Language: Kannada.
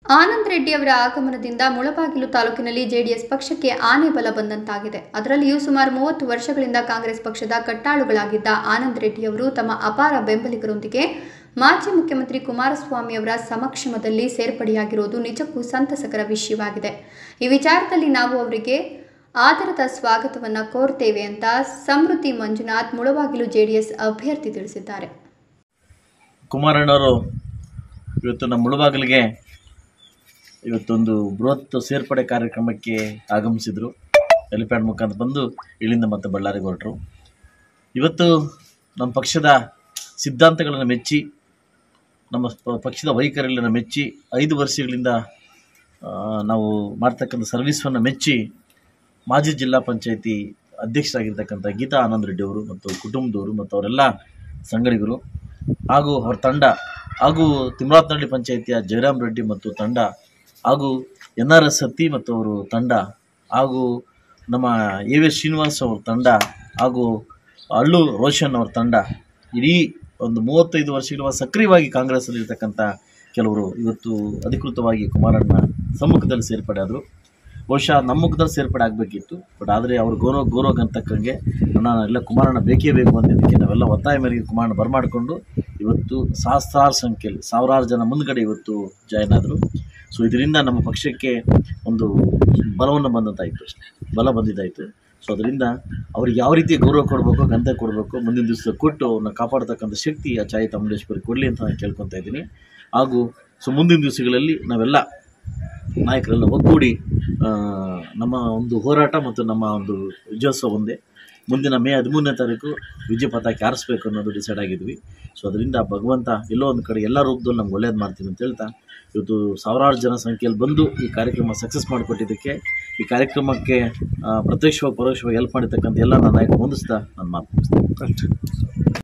ಆನಂದ್ ರೆಡ್ಡಿ ಅವರ ಆಗಮನದಿಂದ ಮುಳಬಾಗಿಲು ತಾಲೂಕಿನಲ್ಲಿ ಜೆಡಿಎಸ್ ಪಕ್ಷಕ್ಕೆ ಆನೆ ಬಲ ಬಂದಂತಾಗಿದೆ ಅದರಲ್ಲಿಯೂ ಸುಮಾರು ಮೂವತ್ತು ವರ್ಷಗಳಿಂದ ಕಾಂಗ್ರೆಸ್ ಪಕ್ಷದ ಕಟ್ಟಾಳುಗಳಾಗಿದ್ದ ಆನಂದ್ ರೆಡ್ಡಿ ಅವರು ತಮ್ಮ ಅಪಾರ ಬೆಂಬಲಿಗರೊಂದಿಗೆ ಮಾಜಿ ಮುಖ್ಯಮಂತ್ರಿ ಕುಮಾರಸ್ವಾಮಿ ಅವರ ಸಮಕ್ಷಮದಲ್ಲಿ ಸೇರ್ಪಡೆಯಾಗಿರುವುದು ನಿಜಕ್ಕೂ ಸಂತಸಕರ ವಿಷಯವಾಗಿದೆ ಈ ವಿಚಾರದಲ್ಲಿ ನಾವು ಅವರಿಗೆ ಆದರದ ಸ್ವಾಗತವನ್ನು ಕೋರ್ತೇವೆ ಅಂತ ಸಮೃದ್ಧಿ ಮಂಜುನಾಥ್ ಮುಳಬಾಗಿಲು ಜೆಡಿಎಸ್ ಅಭ್ಯರ್ಥಿ ತಿಳಿಸಿದ್ದಾರೆ ಕುಮಾರಣ್ಣವರು ಇವತ್ತು ನಮ್ಮ ಮುಳುಬಾಗಿಲಿಗೆ ಇವತ್ತೊಂದು ಬೃಹತ್ ಸೇರ್ಪಡೆ ಕಾರ್ಯಕ್ರಮಕ್ಕೆ ಆಗಮಿಸಿದರು ಎಲಿಪ್ಯಾಡ್ ಮುಖಾಂತರ ಬಂದು ಇಲ್ಲಿಂದ ಮತ್ತೆ ಬಳ್ಳಾರಿಗೆ ಹೊರಟರು ಇವತ್ತು ನಮ್ಮ ಪಕ್ಷದ ಸಿದ್ಧಾಂತಗಳನ್ನು ಮೆಚ್ಚಿ ನಮ್ಮ ಪ- ಪಕ್ಷದ ವೈಖರಿಯನ್ನು ಮೆಚ್ಚಿ ಐದು ವರ್ಷಗಳಿಂದ ಆ, ನಾವು ಮಾಡ್ತಕ್ಕಂಥ ಸರ್ವಿಸನ್ನು ಮೆಚ್ಚಿ ಮಾಜಿ ಜಿಲ್ಲಾ ಪಂಚಾಯತಿ ಅಧ್ಯಕ್ಷರಾಗಿರ್ತಕ್ಕಂಥ ಗೀತಾ ಆನಂದ್ ರೆಡ್ಡಿ ಅವರು ಮತ್ತು ಕುಟುಂಬದವರು ಮತ್ತು ಅವರೆಲ್ಲ ಸಂಗಡಿಗರು ಹಾಗೂ ಅವರ ತಂಡ ಹಾಗೂ ತಿಮ್ರಾತ್ನಹಳ್ಳಿ ಪಂಚಾಯಿತಿಯ ಜಯರಾಮ್ ರೆಡ್ಡಿ ಮತ್ತು ತಂಡ ಹಾಗೂ ಎನ್ ಆರ್ ಎಸ್ ಸತ್ತಿ ಮತ್ತು ಅವರು ತಂಡ ಹಾಗೂ ನಮ್ಮ ಎ ವಿ ಎಸ್ ಶ್ರೀನಿವಾಸ್ ಅವ್ರ ತಂಡ ಹಾಗೂ ಅಳ್ಳು ರೋಷನ್ ಅವ್ರ ತಂಡ ಇಡೀ ಒಂದು ಮೂವತ್ತೈದು ವರ್ಷಗಳ ಸಕ್ರಿಯವಾಗಿ ಕಾಂಗ್ರೆಸ್ಸಲ್ಲಿರ್ತಕ್ಕಂಥ ಕೆಲವರು ಇವತ್ತು ಅಧಿಕೃತವಾಗಿ ಕುಮಾರಣ್ಣ ಸಮ್ಮುಖದಲ್ಲಿ ಸೇರ್ಪಡೆ ಆದರು ಬಹುಶಃ ನಮ್ಮ ಮುಖದಲ್ಲಿ ಸೇರ್ಪಡೆ ಆಗಬೇಕಿತ್ತು ಬಟ್ ಆದರೆ ಅವ್ರ ಗೌರವ ಗೌರವ ಅಂತಕ್ಕಂಗೆ ನಾನು ಎಲ್ಲ ಕುಮಾರಣ್ಣ ಬೇಕೇ ಬೇಕು ಅಂದಿದ್ದಕ್ಕೆ ನಾವೆಲ್ಲ ಒತ್ತಾಯ ಮೇರೆಗೆ ಕುಮಾರಣ್ಣ ಬರಮಾಡಿಕೊಂಡು ಇವತ್ತು ಸಹಸ್ರಾರು ಸಂಖ್ಯೆಯಲ್ಲಿ ಸಾವಿರಾರು ಜನ ಮುಂದ್ಗಡೆ ಇವತ್ತು ಜಾಯ್ನ್ ಆದರು ಸೊ ಇದರಿಂದ ನಮ್ಮ ಪಕ್ಷಕ್ಕೆ ಒಂದು ಬಲವನ್ನು ಬಂದಂತಾಯಿತು ಅಷ್ಟೇ ಬಲ ಬಂದಿದ್ದಾಯಿತು ಸೊ ಅದರಿಂದ ಅವ್ರಿಗೆ ಯಾವ ರೀತಿ ಗೌರವ ಕೊಡಬೇಕು ಗಂಧ ಕೊಡಬೇಕು ಮುಂದಿನ ದಿವಸ ಕೊಟ್ಟು ಅವ್ರನ್ನ ಕಾಪಾಡ್ತಕ್ಕಂಥ ಶಕ್ತಿ ಆ ಚಾಯಿ ಚಾಮುಂಡೇಶ್ವರಿ ಕೊಡಲಿ ಅಂತ ನಾನು ಕೇಳ್ಕೊತಾ ಇದ್ದೀನಿ ಹಾಗೂ ಸೊ ಮುಂದಿನ ದಿವಸಗಳಲ್ಲಿ ನಾವೆಲ್ಲ ನಾಯಕರೆಲ್ಲ ಒಗ್ಗೂಡಿ ಆ, ನಮ್ಮ ಒಂದು ಹೋರಾಟ ಮತ್ತು ನಮ್ಮ ಒಂದು ವಿಜಯೋತ್ಸವ ಒಂದೇ ಮುಂದಿನ ಮೇ ಹದಿಮೂರನೇ ತಾರೀಕು ವಿಜಯ ಪತಾಕೆ ಹಾರಿಸ್ಬೇಕು ಅನ್ನೋದು ಡಿಸೈಡ್ ಆಗಿದ್ವಿ ಸೊ ಅದರಿಂದ ಭಗವಂತ ಎಲ್ಲೋ ಒಂದು ಕಡೆ ಎಲ್ಲ ರೂಪದಲ್ಲಿ ನಮ್ಗೆ ಒಳ್ಳೇದು ಮಾಡ್ತೀನಿ ಅಂತ ಹೇಳ್ತಾ ಇವತ್ತು ಸಾವಿರಾರು ಜನ ಸಂಖ್ಯೆಯಲ್ಲಿ ಬಂದು ಈ ಕಾರ್ಯಕ್ರಮ ಸಕ್ಸಸ್ ಮಾಡಿಕೊಟ್ಟಿದ್ದಕ್ಕೆ ಈ ಕಾರ್ಯಕ್ರಮಕ್ಕೆ ಆ, ಪ್ರತ್ಯಕ್ಷವಾಗಿ ಪರೋಕ್ಷವಾಗಿ ಹೆಲ್ಪ್ ಮಾಡಿರ್ತಕ್ಕಂಥ ಎಲ್ಲ ನನ್ನ ನಾಯಕ ಹೊಂದಿಸ್ತಾ ನಾನು ಮಾತು ಮುಗಿಸ್ತೇನೆ